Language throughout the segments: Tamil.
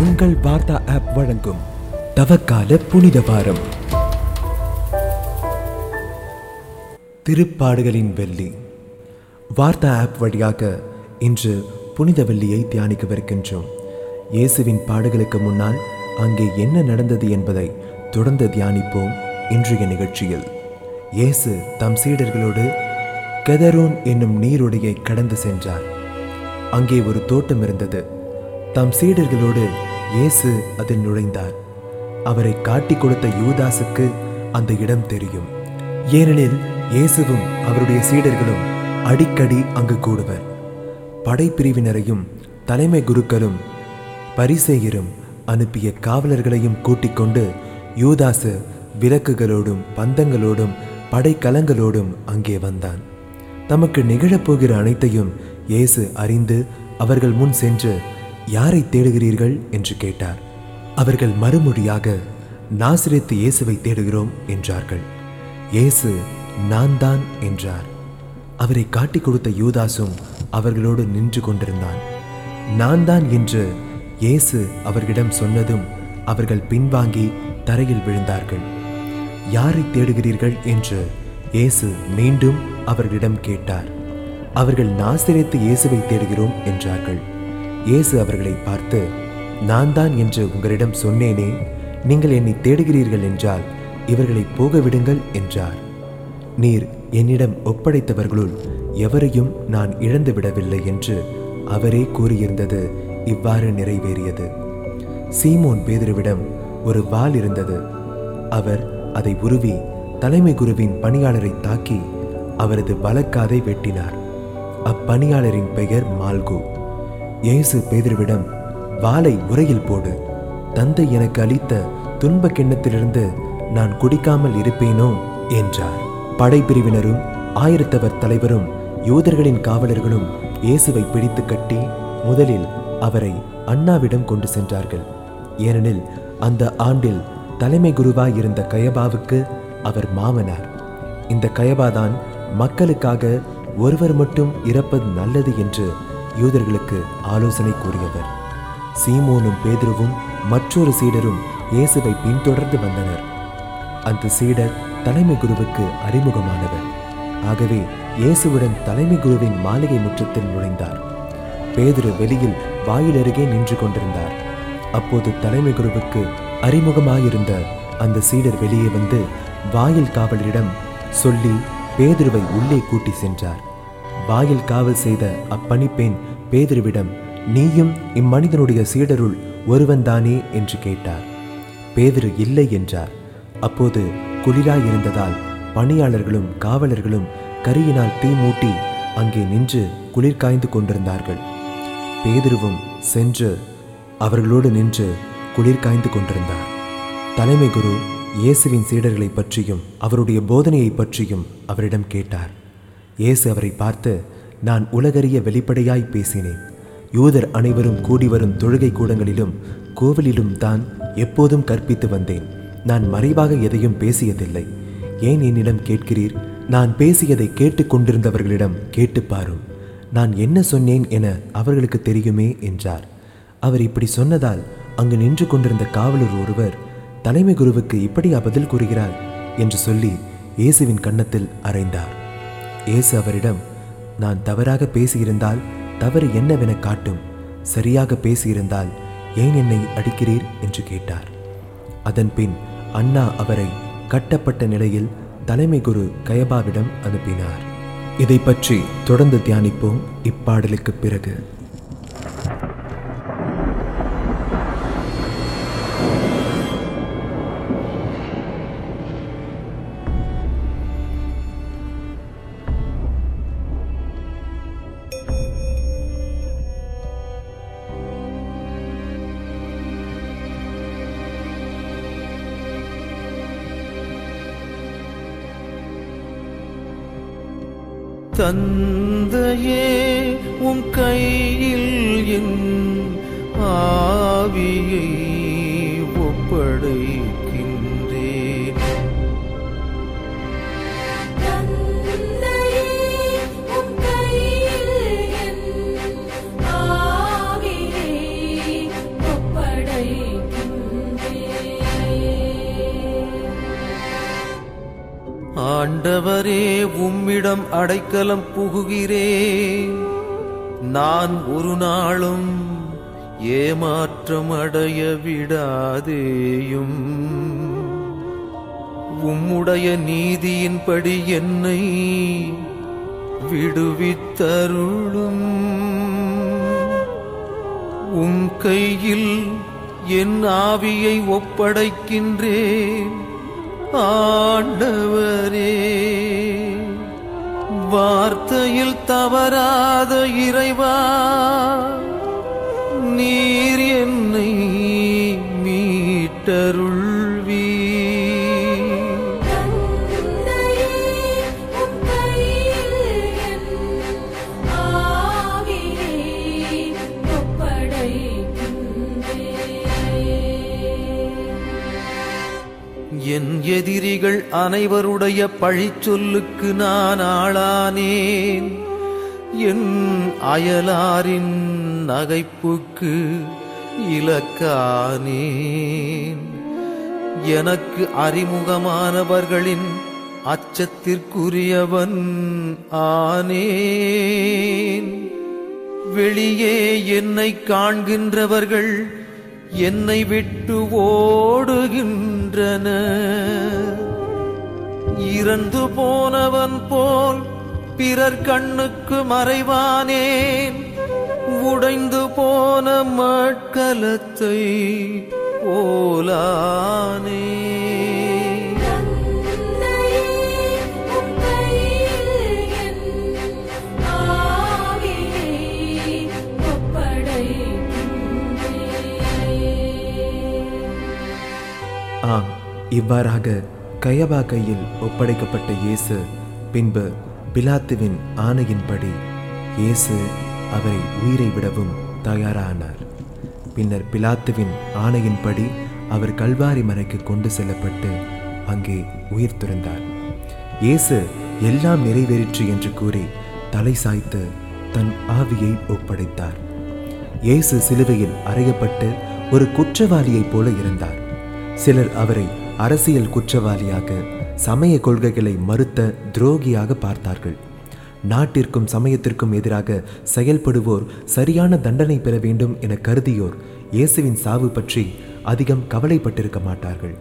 உங்கள் வார்த்தா ஆப் வழங்கும் தவக்கால புனித வாரம் திருப்பாடுகளின் வெள்ளி வார்த்தா ஆப் வழியாக இன்று புனித வெள்ளியை தியானிக்கவிருக்கின்றோம் இயேசுவின் பாடுகளுக்கு முன்னால் அங்கே என்ன நடந்தது என்பதை தொடர்ந்து தியானிப்போம் இன்றைய நிகழ்ச்சியில் இயேசு தம் சீடர்களோடு கெதரோன் என்னும் நீரோடையை கடந்து சென்றார் அங்கே ஒரு தோட்டம் இருந்தது தம் சீடர்களோடு இயேசு அதில் நுழைந்தார் அவரை காட்டிக் கொடுத்த யூதாசுக்கு அந்த இடம் தெரியும் ஏனெனில் இயேசுவும் அவருடைய சீடர்களும் அடிக்கடி அங்கு கூடுவர் படைப்பிரிவினரையும் தலைமை குருக்களும் பரிசேயரும் அனுப்பிய காவலர்களையும் கூட்டிக் கொண்டு யூதாசு விளக்குகளோடும் பந்தங்களோடும் படைக்கலங்களோடும் அங்கே வந்தான் தமக்கு நிகழப்போகிற அனைத்தையும் இயேசு அறிந்து அவர்கள் முன் சென்று யாரை தேடுகிறீர்கள் என்று கேட்டார் அவர்கள் மறுமொழியாக நாசிரியத்து இயேசுவை தேடுகிறோம் என்றார்கள் இயேசு நான் தான் என்றார் அவரை காட்டிக் கொடுத்த யூதாசும் அவர்களோடு நின்று கொண்டிருந்தான் நான் தான் என்று இயேசு அவர்களிடம் சொன்னதும் அவர்கள் பின்வாங்கி தரையில் விழுந்தார்கள் யாரை தேடுகிறீர்கள் என்று இயேசு மீண்டும் அவர்களிடம் கேட்டார் அவர்கள் நாசிரியத்து இயேசுவை தேடுகிறோம் என்றார்கள் இயேசு அவர்களை பார்த்து நான் தான் என்று உங்களிடம் சொன்னேனே நீங்கள் என்னை தேடுகிறீர்கள் என்றால் இவர்களை போக விடுங்கள் என்றார் நீர் என்னிடம் ஒப்படைத்தவர்களுள் எவரையும் நான் இழந்து விடவில்லை என்று அவரே கூறியிருந்தது இவ்வாறு நிறைவேறியது சீமோன் பேதுருவிடம் ஒரு வாள் இருந்தது அவர் அதை உருவி தலைமை குருவின் பணியாளரை தாக்கி அவரது வலக்காதை வெட்டினார் அப்பணியாளரின் பெயர் மால்கோ இயேசு பேதுருவிடம் வாளை உரையில் போடு தந்தை எனக்கு அளித்த துன்ப கிண்ணத்திலிருந்து நான் குடிக்காமல் இருப்பேனோ என்றார் படைப்பிரிவினரும் ஆயிரத்தவர் தலைவரும் யூதர்களின் காவலர்களும் இயேசுவை பிடித்து கட்டி முதலில் அவரை அண்ணாவிடம் கொண்டு சென்றார்கள் ஏனெனில் அந்த ஆண்டில் தலைமை குருவாய் இருந்த கயபாவுக்கு அவர் மாமனார் இந்த கயபாதான் மக்களுக்காக ஒருவர் மட்டும் இறப்பது நல்லது என்று யூதர்களுக்கு ஆலோசனை கூறியவர் சீமோனும் பேதுருவும் மற்றொரு சீடரும் இயேசுவை பின்தொடர்ந்து வந்தனர் அந்த சீடர் தலைமை குருவுக்கு அறிமுகமானவர் ஆகவே இயேசுவுடன் தலைமை குருவின் மாளிகை முற்றத்தில் நுழைந்தார் பேதுரு வெளியில் வாயில் அருகே நின்று கொண்டிருந்தார் அப்போது தலைமை குருவுக்கு அறிமுகமாயிருந்த அந்த சீடர் வெளியே வந்து வாயில் காவலரிடம் சொல்லி பேதுருவை உள்ளே கூட்டி சென்றார் வாயில் காவல் செய்த அப்பணிப்பெண் பேதுருவிடம் நீயும் இம்மனிதனுடைய சீடருள் ஒருவன்தானே என்று கேட்டார் பேதுரு இல்லை என்றார் அப்போது குளிராயிருந்ததால் பணியாளர்களும் காவலர்களும் கரியினால் தீ மூட்டி அங்கே நின்று குளிர் காய்ந்து கொண்டிருந்தார்கள் பேதுருவும் சென்று அவர்களோடு நின்று குளிர் காய்ந்து கொண்டிருந்தார் தலைமை குரு இயேசுவின் சீடர்களை பற்றியும் அவருடைய போதனையை பற்றியும் அவரிடம் கேட்டார் இயேசு அவரை பார்த்து நான் உலகறிய வெளிப்படையாய் பேசினேன் யூதர் அனைவரும் கூடி வரும் தொழுகை கூடங்களிலும் கோவிலிலும் தான் எப்போதும் கற்பித்து வந்தேன் நான் மறைவாக எதையும் பேசியதில்லை ஏன் என்னிடம் கேட்கிறீர் நான் பேசியதை கேட்டுக்கொண்டிருந்தவர்களிடம் கேட்டு பாரும் நான் என்ன சொன்னேன் என அவர்களுக்கு தெரியுமே என்றார் அவர் இப்படி சொன்னதால் அங்கு நின்று கொண்டிருந்த காவலர் ஒருவர் தலைமை குருவுக்கு இப்படியா பதில் கூறுகிறார் என்று சொல்லி இயேசுவின் கன்னத்தில் அறைந்தார் இயேசு அவரிடம் நான் தவறாக பேசியிருந்தால் தவறு என்னவென காட்டும் சரியாக பேசியிருந்தால் ஏன் என்னை அடிக்கிறீர் என்று கேட்டார் அதன்பின் அண்ணா அவரை கட்டப்பட்ட நிலையில் தலைமை குரு கயபாவிடம் அனுப்பினார் இதை பற்றி தொடர்ந்து தியானிப்போம் இப்பாடலுக்கு பிறகு தந்தையே உம் கையில் என் ஆவியை ஒப்படைக்கின்றேன் தந்தையே உம் கையில் என் ஆவியை ஒப்படைக்கின்றேன் ஆண்டவரே உம்மிடம் அடைக்கலம் புகுகிறேன் நான் ஒரு நாளும் ஏமாற்றம் அடைய விடாதேயும் உம்முடைய நீதியின்படி என்னை விடுவித்தருளும் உம் கையில் என் ஆவியை ஒப்படைக்கின்றேன் ஆண்டவரே வார்த்தையில் தவறாத இறைவா நீர் என்னை மீட்டருள்வீ தந்தையே உம் கையில் என் ஆவியை ஒப்படைக்கின்றேன் என் எதிரிகள் அனைவருடைய பழிச்சொல்லுக்கு நான் ஆளானேன் என் அயலாரின் நகைப்புக்கு இலக்கானேன் எனக்கு அறிமுகமானவர்களின் அச்சத்திற்குரியவன் ஆனேன் வெளியே என்னை காண்கின்றவர்கள் என்னை விட்டு ஓடுகின்றன இறந்து போனவன் போல் பிறர் கண்ணுக்கு மறைவானேன் உடைந்து போன மட்கலத்தை போலானே தந்தையே உம் கையில் என் ஆவியை ஒப்படைக்கின்றேன் ஆம் இவ்வாறாக கயபா கையில் ஒப்படைக்கப்பட்ட இயேசு பின்பு பிலாத்துவின் ஆணையின்படி இயேசு அவரை உயிரை விடவும் தயாரானார் பின்னர் பிலாத்துவின் ஆணையின்படி அவர் கல்வாரி மலைக்கு கொண்டு செல்லப்பட்டு அங்கே உயிர் துறந்தார் இயேசு எல்லாம் நிறைவேறிற்று என்று கூறி தலை சாய்த்து தன் ஆவியை ஒப்படைத்தார் இயேசு சிலுவையில் அறையப்பட்டு ஒரு குற்றவாளியைப் போல இருந்தார் சிலர் அவரை அரசியல் குற்றவாளியாக சமய கொள்கைகளை மறுத்த துரோகியாக பார்த்தார்கள் நாட்டிற்கும் சமயத்திற்கும் எதிராக செயல்படுவோர் சரியான தண்டனை பெற வேண்டும் என கருதியோர் இயேசுவின் சாவு பற்றி அதிகம் கவலைப்பட்டிருக்க மாட்டார்கள்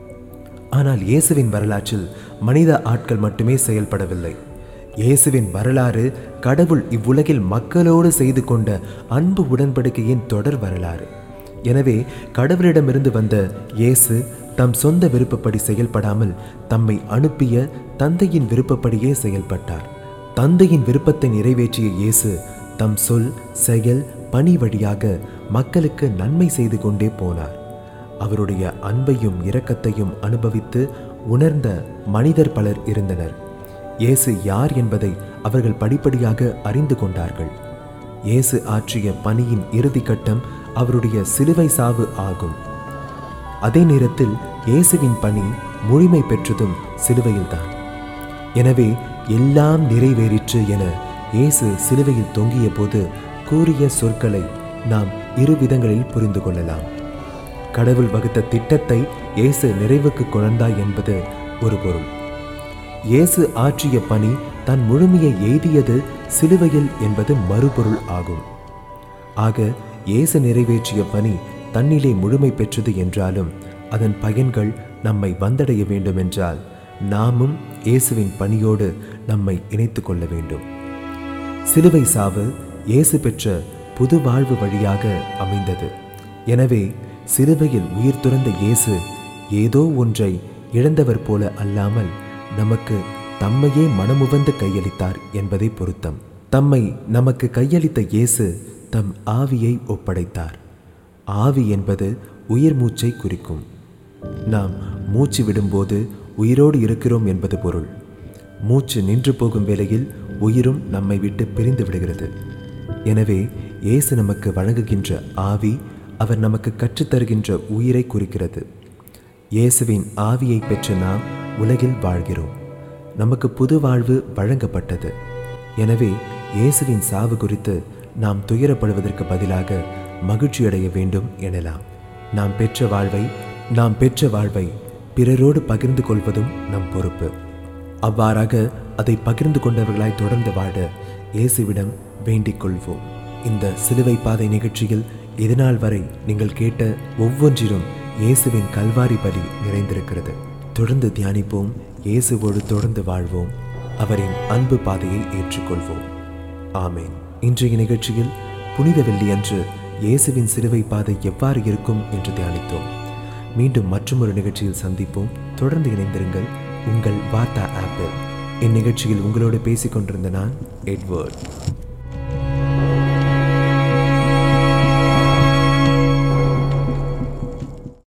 ஆனால் இயேசுவின் வரலாற்றில் மனித ஆட்கள் மட்டுமே செயல்படவில்லை இயேசுவின் வரலாறு கடவுள் இவ்வுலகில் மக்களோடு செய்து கொண்ட அன்பு உடன்படிக்கையின் தொடர் வரலாறு எனவே கடவுளிடமிருந்து வந்த இயேசு தம் சொந்த விருப்பப்படி செயல்படாமல் தம்மை அனுப்பிய தந்தையின் விருப்பப்படியே செயல்பட்டார் தந்தையின் விருப்பத்தை நிறைவேற்றிய இயேசு தம் சொல் செயல் பணி வழியாக மக்களுக்கு நன்மை செய்து கொண்டே போனார் அவருடைய அன்பையும் இரக்கத்தையும் அனுபவித்து உணர்ந்த மனிதர் பலர் இருந்தனர் இயேசு யார் என்பதை அவர்கள் படிப்படியாக அறிந்து கொண்டார்கள் இயேசு ஆற்றிய பணியின் இறுதிக்கட்டம் அவருடைய சிலுவை சாவு ஆகும் அதே நேரத்தில் இயேசுவின் பணி முழுமை பெற்றதும் சிலுவையில்தான் எனவே எல்லாம் நிறைவேறிற்று என இயேசு சிலுவையில் தொங்கிய போது கூறிய சொற்களை நாம் இரு விதங்களில் புரிந்து கொள்ளலாம் கடவுள் வகுத்த திட்டத்தை இயேசு நிறைவுக்கு கொணர்ந்தாய் என்பது ஒரு பொருள் இயேசு ஆற்றிய பணி தன் முழுமையை எய்தியது சிலுவையில் என்பது மறுபொருள் ஆகும் ஆக இயேசு நிறைவேற்றிய பணி தன்னிலே முழுமை பெற்றது என்றாலும் அதன் பயன்கள் நம்மை வந்தடைய வேண்டுமென்றால் நாமும் இயேசுவின் பணியோடு நம்மை இணைத்துக் கொள்ள வேண்டும் சிலுவை சாவு இயேசு பெற்ற புது வாழ்வு வழியாக அமைந்தது எனவே சிலுவையில் உயிர் துறந்த இயேசு ஏதோ ஒன்றை இழந்தவர் போல அல்லாமல் நமக்கு தம்மையே மனமுவந்து கையளித்தார் என்பதை பொருத்தம் தம்மை நமக்கு கையளித்த இயேசு தம் ஆவியை ஒப்படைத்தார் ஆவி என்பது உயிர் மூச்சை குறிக்கும் நாம் மூச்சு விடும்போது உயிரோடு இருக்கிறோம் என்பது பொருள் மூச்சு நின்று போகும் வேளையில் உயிரும் நம்மை விட்டு பிரிந்து விடுகிறது எனவே இயேசு நமக்கு வழங்குகின்ற ஆவி அவர் நமக்கு கற்றுத்தருகின்ற உயிரை குறிக்கிறது இயேசுவின் ஆவியை பெற்ற நாம் உலகில் வாழ்கிறோம் நமக்கு புது வாழ்வு வழங்கப்பட்டது எனவே இயேசுவின் சாவு குறித்து நாம் துயரப்படுவதற்கு பதிலாக மகிழ்ச்சியடைய வேண்டும் எனலாம் நாம் பெற்ற வாழ்வை நாம் பெற்ற வாழ்வை பிறரோடு பகிர்ந்து கொள்வதும் நம் பொறுப்பு அவ்வாறாக அதை பகிர்ந்து கொண்டவர்களாய் தொடர்ந்து வாழ இயேசுவிடம் வேண்டிக் கொள்வோம் இந்த சிலுவை பாதை நிகழ்ச்சியில் இதுநாள் வரை நீங்கள் கேட்ட ஒவ்வொன்றிலும் இயேசுவின் கல்வாரி பலி நிறைந்திருக்கிறது தொடர்ந்து தியானிப்போம் இயேசுவோடு தொடர்ந்து வாழ்வோம் அவரின் அன்பு பாதையை ஏற்றுக்கொள்வோம் ஆமேன் இன்றைய நிகழ்ச்சியில் புனித வெள்ளி அன்று இயேசுவின் சிலுவை பாதை எவ்வாறு இருக்கும் என்று தியானித்தோம் மீண்டும் மற்றொரு நிகழ்ச்சியில் சந்திப்போம் தொடர்ந்து இணைந்திருங்கள் உங்கள் வார்த்தா ஆப்பிள் இந்நிகழ்ச்சியில் உங்களோடு பேசிக் கொண்டிருந்த நான் எட்வர்ட்